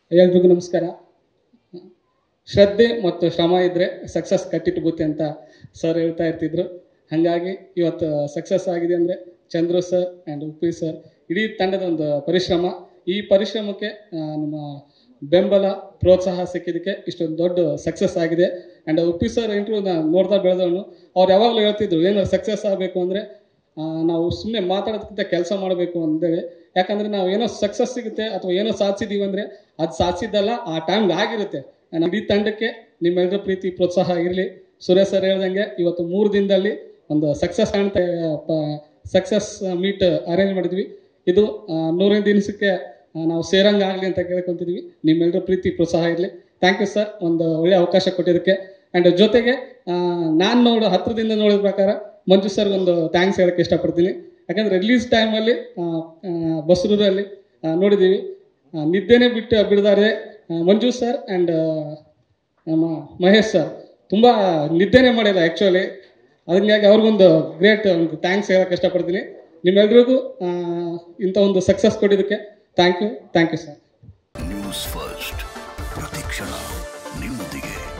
ಎಲ್ರಿಗೂ ನಮಸ್ಕಾರ ಶ್ರದ್ಧೆ ಮತ್ತು ಶ್ರಮ ಇದ್ದರೆ ಸಕ್ಸಸ್ ಕಟ್ಟಿಟ್ಬುತ್ತೆ ಅಂತ ಸರ್ ಹೇಳ್ತಾ ಇರ್ತಿದ್ರು ಹಾಗಾಗಿ ಇವತ್ತು ಸಕ್ಸಸ್ ಆಗಿದೆ ಅಂದರೆ Chandru sir and Uppi sir ಇಡೀ ತಂಡದ ಒಂದು ಪರಿಶ್ರಮ ಈ ಪರಿಶ್ರಮಕ್ಕೆ ಆ, ನಮ್ಮ ಬೆಂಬಲ ಪ್ರೋತ್ಸಾಹ ಸಿಕ್ಕಿದ್ದಕ್ಕೆ ಇಷ್ಟೊಂದು ದೊಡ್ಡ ಸಕ್ಸಸ್ ಆಗಿದೆ ಆ್ಯಂಡ್ ಉಪ್ಪಿ ಸರ್ ಇಂಟ್ರ್ಯೂ ನಾನು ನೋಡ್ತಾ ಬೆಳೆದವನು ಅವ್ರು ಯಾವಾಗಲೂ ಹೇಳ್ತಿದ್ರು ಏನಾದ್ರು ಸಕ್ಸಸ್ ಆಗಬೇಕು ಅಂದರೆ ನಾವು ಸುಮ್ಮನೆ ಮಾತಾಡೋದಕ್ಕಿಂತ ಕೆಲಸ ಮಾಡಬೇಕು ಅಂತೇಳಿ ಯಾಕಂದರೆ ನಾವು ಏನೋ ಸಕ್ಸಸ್ ಸಿಗುತ್ತೆ ಅಥವಾ ಏನೋ ಸಾಧಿಸಿದ್ದೀವಿ ಅಂದರೆ ಅದು ಸಾಧಿಸಿದ್ದಲ್ಲ ಆ ಟೈಮ್ಗೆ ಆಗಿರುತ್ತೆ ನಮ್ಮ ಇಡೀ ತಂಡಕ್ಕೆ ನಿಮ್ಮೆಲ್ಲರ ಪ್ರೀತಿ ಪ್ರೋತ್ಸಾಹ ಇರಲಿ ಸುರೇಶ್ ಸರ್ ಹೇಳ್ದಂಗೆ ಇವತ್ತು ಮೂರು ದಿನದಲ್ಲಿ ಒಂದು ಸಕ್ಸಸ್ ಕಾಣ್ತಾ ಸಕ್ಸಸ್ ಮೀಟ್ ಅರೇಂಜ್ ಮಾಡಿದ್ವಿ ಇದು ಆ, ನೂರನೇ ದಿನಸಕ್ಕೆ ಆ, ನಾವು ಸೇರಂಗೆ ಆಗಲಿ ಅಂತ ಕೇಳ್ಕೊತಿದ್ವಿ ನಿಮ್ಮೆಲ್ಲರ ಪ್ರೀತಿ ಪ್ರೋತ್ಸಾಹ ಇರಲಿ ಥ್ಯಾಂಕ್ ಯು ಸರ್ ಒಂದು ಒಳ್ಳೆ ಅವಕಾಶ ಕೊಟ್ಟಿದ್ದಕ್ಕೆ ಆ್ಯಂಡ್ ಜೊತೆಗೆ ನಾನು ನೋಡೋ ಹತ್ರದಿಂದ ನೋಡಿದ ಪ್ರಕಾರ ಮಂಜು ಸರ್ಗೆ ಒಂದು ಥ್ಯಾಂಕ್ಸ್ ಹೇಳೋಕ್ಕೆ ಇಷ್ಟಪಡ್ತೀನಿ ಯಾಕಂದರೆ ರಿಲೀಸ್ ಟೈಮಲ್ಲಿ ಬಸ್ರೂರಲ್ಲಿ ಆ, ನೋಡಿದ್ದೀವಿ ಆ, ನಿದ್ದೆನೇ ಬಿಟ್ಟು ಬಿಡ್ತಾರೆ ಆ, ಮಂಜು ಸರ್ ಆ್ಯಂಡ್ ನಮ್ಮ ಮಹೇಶ್ ಸರ್ ತುಂಬ ನಿದ್ದೆನೇ ಮಾಡಿಲ್ಲ ಆ್ಯಕ್ಚುಲಿ ಹಂಗಾಗಿ ಅವ್ರಿಗೊಂದು ಗ್ರೇಟ್ ಒಂದು ಥ್ಯಾಂಕ್ಸ್ ಹೇಳೋಕ್ಕೆ ಇಷ್ಟಪಡ್ತೀನಿ ನಿಮ್ಮೆಲ್ರಿಗೂ ಆ, ಇಂಥ ಒಂದು ಸಕ್ಸಸ್ ಕೊಟ್ಟಿದ್ದಕ್ಕೆ thank you thank you sir news first ಪ್ರತಿಕ್ಷಣ ನಿಮ್ಮೊಂದಿಗೆ